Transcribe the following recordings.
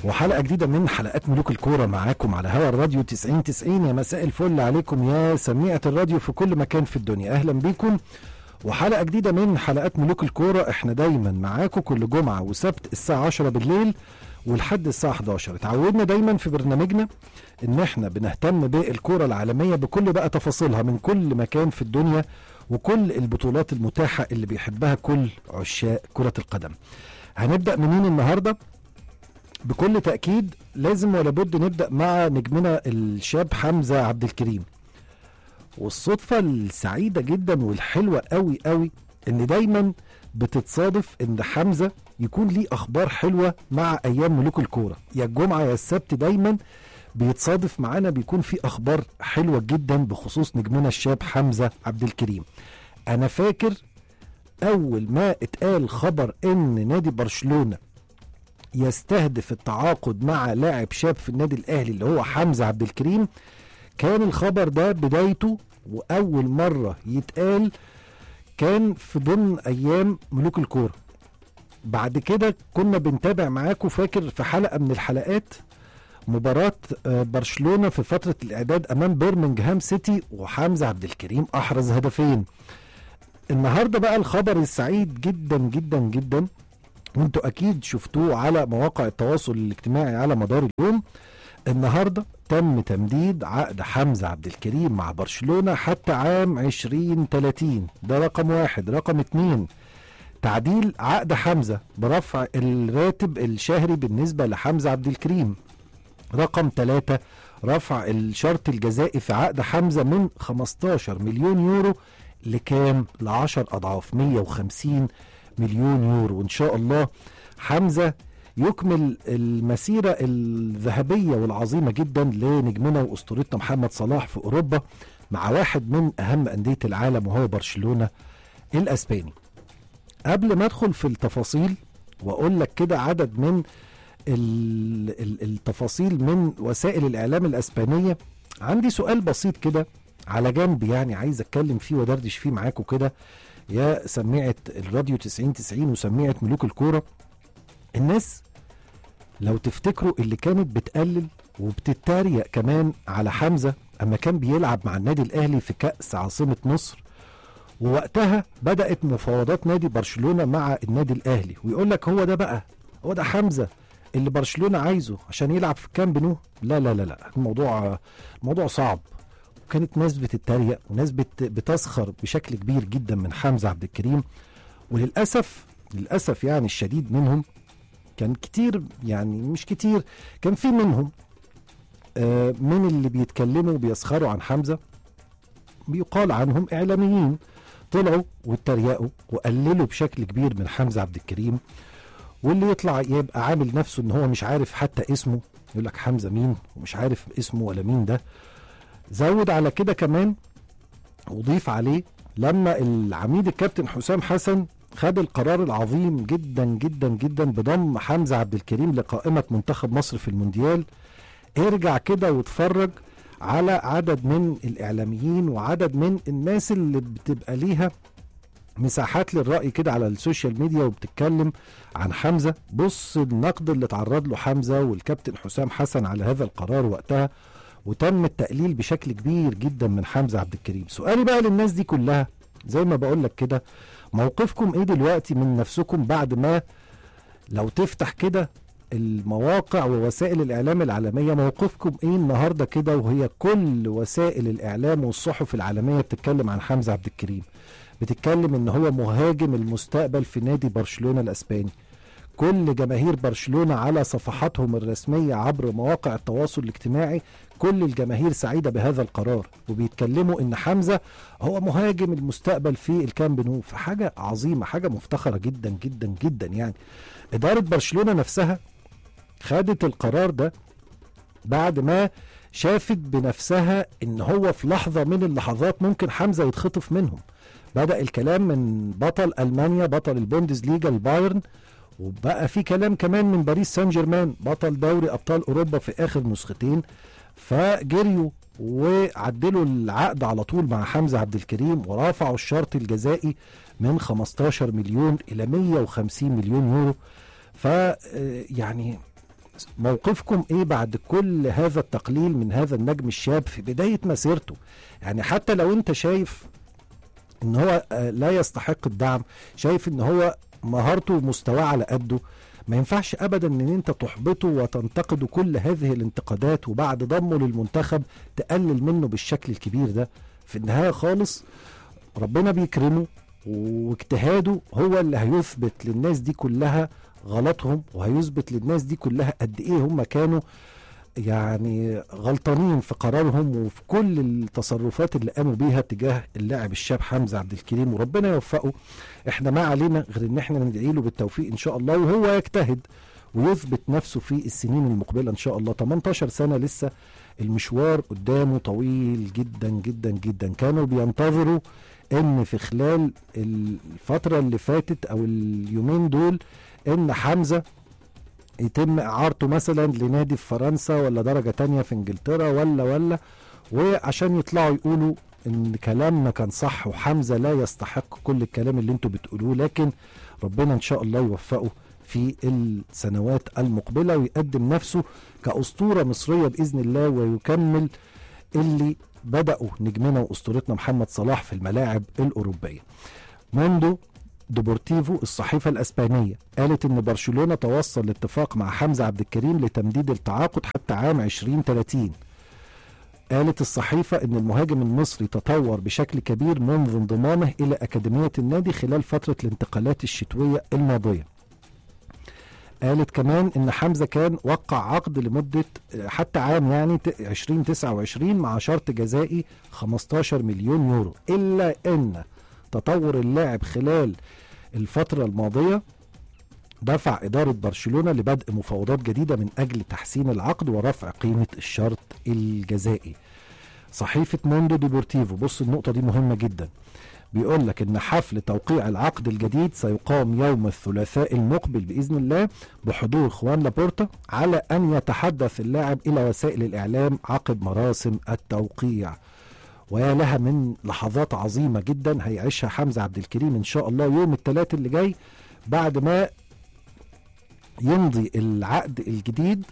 وحلقة جديدة من حلقات ملوك الكورة معاكم على هوا الراديو 90 90 يا مساء الفل عليكم يا سميعة الراديو في كل مكان في الدنيا أهلا بيكم وحلقة جديدة من حلقات ملوك الكورة احنا دايما معاكم كل جمعة وسبت الساعة 10 بالليل ولحد الساعة 11 اتعودنا دايما في برنامجنا ان احنا بنهتم بالكورة العالمية بكل بقى تفاصيلها من كل مكان في الدنيا وكل البطولات المتاحة اللي بيحبها كل عشاق كرة القدم هنبدأ منين النهارده؟ بكل تأكيد لازم ولا بد نبدأ مع نجمنا الشاب حمزة عبد الكريم والصدفة السعيدة جدا والحلوة قوي قوي ان دايما بتتصادف ان حمزة يكون ليه اخبار حلوة مع ايام ملوك الكورة يا الجمعة يا السبت دايما بيتصادف معانا بيكون في اخبار حلوة جدا بخصوص نجمنا الشاب حمزة عبد الكريم انا فاكر اول ما اتقال خبر ان نادي برشلونة يستهدف التعاقد مع لاعب شاب في النادي الاهلي اللي هو حمزه عبد الكريم كان الخبر ده بدايته واول مره يتقال كان في ضمن ايام ملوك الكوره بعد كده كنا بنتابع معاكم فاكر في حلقه من الحلقات مباراة آه، برشلونة في فترة الإعداد أمام بيرمنجهام سيتي وحمزة عبد الكريم أحرز هدفين النهاردة بقى الخبر السعيد جدا جدا جدا وانتوا اكيد شفتوه على مواقع التواصل الاجتماعي على مدار اليوم النهارده تم تمديد عقد حمزه عبد الكريم مع برشلونه حتى عام 2030 ده رقم واحد رقم اتنين تعديل عقد حمزه برفع الراتب الشهري بالنسبه لحمزه عبد الكريم رقم ثلاثة رفع الشرط الجزائي في عقد حمزة من 15 مليون يورو لكام ل 10 أضعاف 150 مليون يورو وان شاء الله حمزه يكمل المسيره الذهبيه والعظيمه جدا لنجمنا واسطورتنا محمد صلاح في اوروبا مع واحد من اهم انديه العالم وهو برشلونه الاسباني. قبل ما ادخل في التفاصيل واقول لك كده عدد من ال- ال- التفاصيل من وسائل الاعلام الاسبانيه عندي سؤال بسيط كده على جنب يعني عايز اتكلم فيه ودردش فيه معاكم كده يا سميعة الراديو 90 90 وسميعة ملوك الكورة الناس لو تفتكروا اللي كانت بتقلل وبتتريق كمان على حمزة أما كان بيلعب مع النادي الأهلي في كأس عاصمة مصر ووقتها بدأت مفاوضات نادي برشلونة مع النادي الأهلي ويقول لك هو ده بقى هو ده حمزة اللي برشلونة عايزه عشان يلعب في كامب نو لا لا لا لا الموضوع الموضوع صعب وكانت ناس بتتريق وناس بت بتسخر بشكل كبير جدا من حمزه عبد الكريم وللاسف للاسف يعني الشديد منهم كان كتير يعني مش كتير كان في منهم آه من اللي بيتكلموا وبيسخروا عن حمزه بيقال عنهم اعلاميين طلعوا واتريقوا وقللوا بشكل كبير من حمزه عبد الكريم واللي يطلع يبقى عامل نفسه ان هو مش عارف حتى اسمه يقول لك حمزه مين ومش عارف اسمه ولا مين ده زود على كده كمان وضيف عليه لما العميد الكابتن حسام حسن خد القرار العظيم جدا جدا جدا بضم حمزه عبد الكريم لقائمه منتخب مصر في المونديال ارجع كده واتفرج على عدد من الاعلاميين وعدد من الناس اللي بتبقى ليها مساحات للرأي كده على السوشيال ميديا وبتتكلم عن حمزة بص النقد اللي تعرض له حمزة والكابتن حسام حسن على هذا القرار وقتها وتم التقليل بشكل كبير جدا من حمزه عبد الكريم سؤالي بقى للناس دي كلها زي ما بقول لك كده موقفكم ايه دلوقتي من نفسكم بعد ما لو تفتح كده المواقع ووسائل الاعلام العالميه موقفكم ايه النهارده كده وهي كل وسائل الاعلام والصحف العالميه بتتكلم عن حمزه عبد الكريم بتتكلم ان هو مهاجم المستقبل في نادي برشلونه الاسباني كل جماهير برشلونة على صفحاتهم الرسمية عبر مواقع التواصل الاجتماعي كل الجماهير سعيدة بهذا القرار وبيتكلموا ان حمزة هو مهاجم المستقبل في الكامب نو فحاجة عظيمة حاجة مفتخرة جدا جدا جدا يعني إدارة برشلونة نفسها خدت القرار ده بعد ما شافت بنفسها ان هو في لحظة من اللحظات ممكن حمزة يتخطف منهم بدأ الكلام من بطل ألمانيا بطل البوندز ليجا البايرن وبقى في كلام كمان من باريس سان جيرمان بطل دوري ابطال اوروبا في اخر نسختين فجريوا وعدلوا العقد على طول مع حمزه عبد الكريم ورفعوا الشرط الجزائي من 15 مليون الى 150 مليون يورو ف يعني موقفكم ايه بعد كل هذا التقليل من هذا النجم الشاب في بدايه مسيرته يعني حتى لو انت شايف ان هو آه، لا يستحق الدعم شايف ان هو مهارته ومستواه على قده ما ينفعش ابدا ان انت تحبطه وتنتقده كل هذه الانتقادات وبعد ضمه للمنتخب تقلل منه بالشكل الكبير ده في النهايه خالص ربنا بيكرمه واجتهاده هو اللي هيثبت للناس دي كلها غلطهم وهيثبت للناس دي كلها قد ايه هم كانوا يعني غلطانين في قرارهم وفي كل التصرفات اللي قاموا بيها تجاه اللاعب الشاب حمزه عبد الكريم وربنا يوفقه احنا ما علينا غير ان احنا ندعي له بالتوفيق ان شاء الله وهو يجتهد ويثبت نفسه في السنين المقبله ان شاء الله 18 سنه لسه المشوار قدامه طويل جدا جدا جدا كانوا بينتظروا ان في خلال الفتره اللي فاتت او اليومين دول ان حمزه يتم اعارته مثلا لنادي في فرنسا ولا درجه تانية في انجلترا ولا ولا وعشان يطلعوا يقولوا ان كلامنا كان صح وحمزه لا يستحق كل الكلام اللي انتوا بتقولوه لكن ربنا ان شاء الله يوفقه في السنوات المقبله ويقدم نفسه كاسطوره مصريه باذن الله ويكمل اللي بداوا نجمنا واسطورتنا محمد صلاح في الملاعب الاوروبيه. موندو ديبورتيفو الصحيفة الأسبانية قالت إن برشلونة توصل لاتفاق مع حمزة عبد الكريم لتمديد التعاقد حتى عام 2030 قالت الصحيفة إن المهاجم المصري تطور بشكل كبير منذ انضمامه إلى أكاديمية النادي خلال فترة الانتقالات الشتوية الماضية قالت كمان ان حمزه كان وقع عقد لمده حتى عام يعني 2029 مع شرط جزائي 15 مليون يورو الا ان تطور اللاعب خلال الفترة الماضية دفع إدارة برشلونة لبدء مفاوضات جديدة من أجل تحسين العقد ورفع قيمة الشرط الجزائي صحيفة موندو ديبورتيفو بص النقطة دي مهمة جدا بيقول لك ان حفل توقيع العقد الجديد سيقام يوم الثلاثاء المقبل باذن الله بحضور خوان لابورتا على ان يتحدث اللاعب الى وسائل الاعلام عقب مراسم التوقيع ويا لها من لحظات عظيمه جدا هيعيشها حمزه عبد الكريم ان شاء الله يوم الثلاث اللي جاي بعد ما يمضي العقد الجديد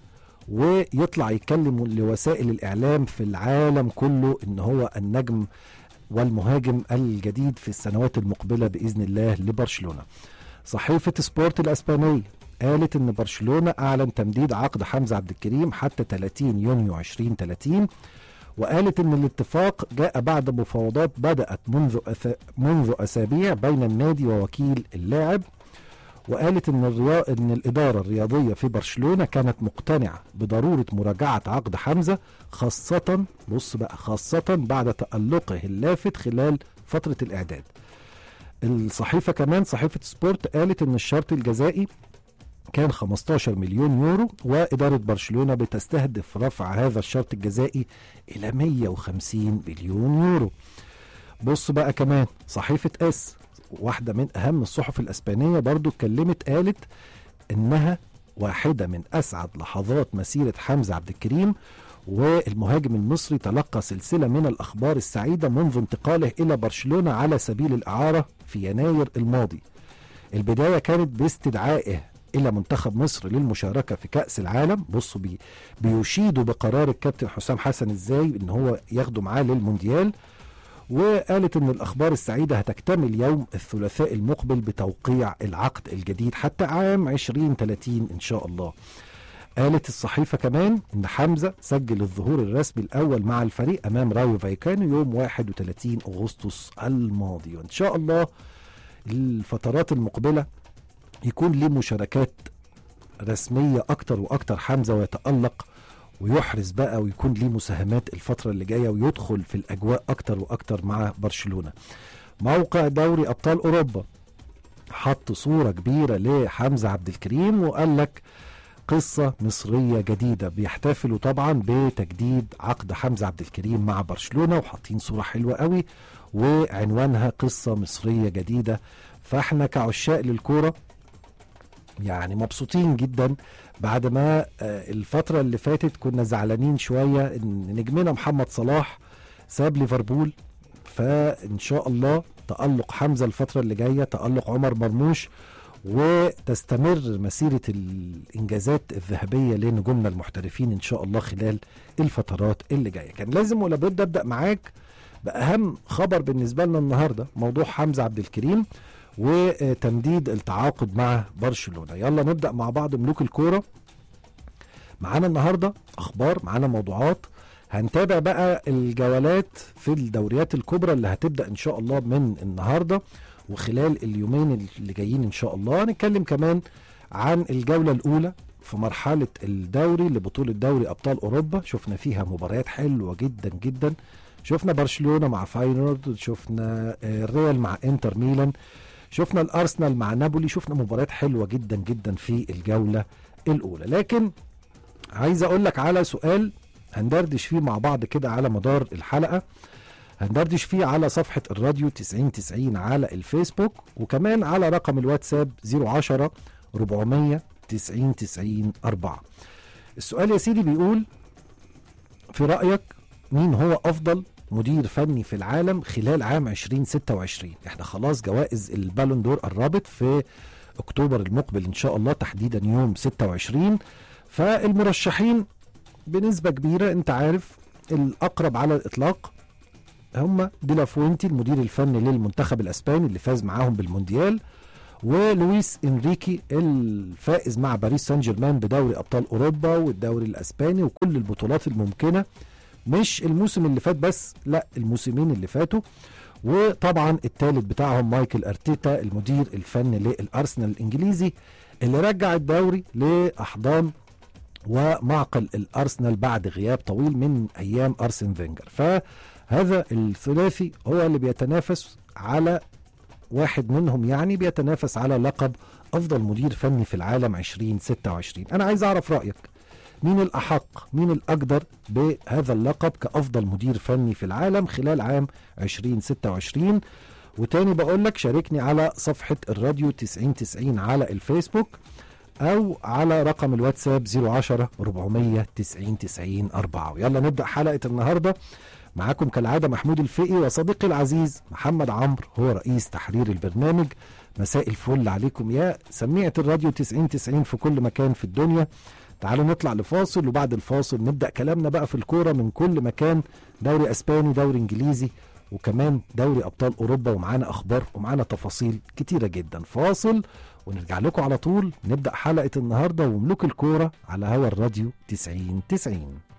ويطلع يتكلم لوسائل الاعلام في العالم كله ان هو النجم والمهاجم الجديد في السنوات المقبله باذن الله لبرشلونه. صحيفه سبورت الاسبانيه قالت ان برشلونه اعلن تمديد عقد حمزه عبد الكريم حتى 30 يونيو 2030 وقالت ان الاتفاق جاء بعد مفاوضات بدات منذ منذ اسابيع بين النادي ووكيل اللاعب وقالت ان الريا... ان الاداره الرياضيه في برشلونه كانت مقتنعه بضروره مراجعه عقد حمزه خاصه بص بقى خاصه بعد تالقه اللافت خلال فتره الاعداد. الصحيفه كمان صحيفه سبورت قالت ان الشرط الجزائي كان 15 مليون يورو وإدارة برشلونة بتستهدف رفع هذا الشرط الجزائي إلى 150 مليون يورو بص بقى كمان صحيفة اس واحدة من أهم الصحف الأسبانية برضو اتكلمت قالت إنها واحدة من أسعد لحظات مسيرة حمزة عبد الكريم والمهاجم المصري تلقى سلسلة من الأخبار السعيدة منذ انتقاله إلى برشلونة على سبيل الإعارة في يناير الماضي البداية كانت باستدعائه الى منتخب مصر للمشاركه في كاس العالم بصوا بي بيشيدوا بقرار الكابتن حسام حسن ازاي ان هو ياخده معاه للمونديال وقالت ان الاخبار السعيده هتكتمل يوم الثلاثاء المقبل بتوقيع العقد الجديد حتى عام 2030 ان شاء الله قالت الصحيفه كمان ان حمزه سجل الظهور الرسمي الاول مع الفريق امام رايو فايكانو يوم 31 اغسطس الماضي وان شاء الله الفترات المقبله يكون ليه مشاركات رسمية أكتر وأكتر حمزة ويتألق ويحرز بقى ويكون ليه مساهمات الفترة اللي جاية ويدخل في الأجواء أكتر وأكتر مع برشلونة موقع دوري أبطال أوروبا حط صورة كبيرة لحمزة عبد الكريم وقال لك قصة مصرية جديدة بيحتفلوا طبعا بتجديد عقد حمزة عبد الكريم مع برشلونة وحاطين صورة حلوة قوي وعنوانها قصة مصرية جديدة فاحنا كعشاق للكورة يعني مبسوطين جدا بعد ما الفترة اللي فاتت كنا زعلانين شوية ان نجمنا محمد صلاح ساب ليفربول فان شاء الله تألق حمزة الفترة اللي جاية تألق عمر مرموش وتستمر مسيرة الإنجازات الذهبية لنجومنا المحترفين إن شاء الله خلال الفترات اللي جاية كان لازم ولابد أبدأ معاك بأهم خبر بالنسبة لنا النهاردة موضوع حمزة عبد الكريم وتمديد التعاقد مع برشلونة يلا نبدأ مع بعض ملوك الكورة معانا النهاردة أخبار معانا موضوعات هنتابع بقى الجولات في الدوريات الكبرى اللي هتبدأ إن شاء الله من النهاردة وخلال اليومين اللي جايين إن شاء الله هنتكلم كمان عن الجولة الأولى في مرحلة الدوري لبطولة دوري أبطال أوروبا شفنا فيها مباريات حلوة جدا جدا شفنا برشلونة مع فاينورد شفنا الريال مع انتر ميلان شفنا الارسنال مع نابولي شفنا مباريات حلوه جدا جدا في الجوله الاولى لكن عايز اقول لك على سؤال هندردش فيه مع بعض كده على مدار الحلقه هندردش فيه على صفحه الراديو 9090 على الفيسبوك وكمان على رقم الواتساب 010 400 90 90 4 السؤال يا سيدي بيقول في رايك مين هو افضل مدير فني في العالم خلال عام 2026 احنا خلاص جوائز البالون دور قربت في اكتوبر المقبل ان شاء الله تحديدا يوم 26 فالمرشحين بنسبة كبيرة انت عارف الاقرب على الاطلاق هم ديلافوينتي المدير الفني للمنتخب الاسباني اللي فاز معاهم بالمونديال ولويس انريكي الفائز مع باريس سان جيرمان بدوري ابطال اوروبا والدوري الاسباني وكل البطولات الممكنه مش الموسم اللي فات بس لا الموسمين اللي فاتوا وطبعا الثالث بتاعهم مايكل ارتيتا المدير الفني للارسنال الانجليزي اللي رجع الدوري لاحضان ومعقل الارسنال بعد غياب طويل من ايام ارسن فينجر فهذا الثلاثي هو اللي بيتنافس على واحد منهم يعني بيتنافس على لقب افضل مدير فني في العالم 2026 انا عايز اعرف رايك مين الأحق مين الأقدر بهذا اللقب كأفضل مدير فني في العالم خلال عام 2026 وتاني بقول لك شاركني على صفحة الراديو 9090 على الفيسبوك أو على رقم الواتساب 010 400 90 90 4 يلا نبدأ حلقة النهاردة معاكم كالعادة محمود الفقي وصديقي العزيز محمد عمرو هو رئيس تحرير البرنامج مساء الفل عليكم يا سميعة الراديو 9090 في كل مكان في الدنيا تعالوا نطلع لفاصل وبعد الفاصل نبدا كلامنا بقى في الكوره من كل مكان دوري اسباني دوري انجليزي وكمان دوري ابطال اوروبا ومعانا اخبار ومعانا تفاصيل كتيره جدا فاصل ونرجع لكم على طول نبدا حلقه النهارده وملوك الكوره على هوا الراديو 90 90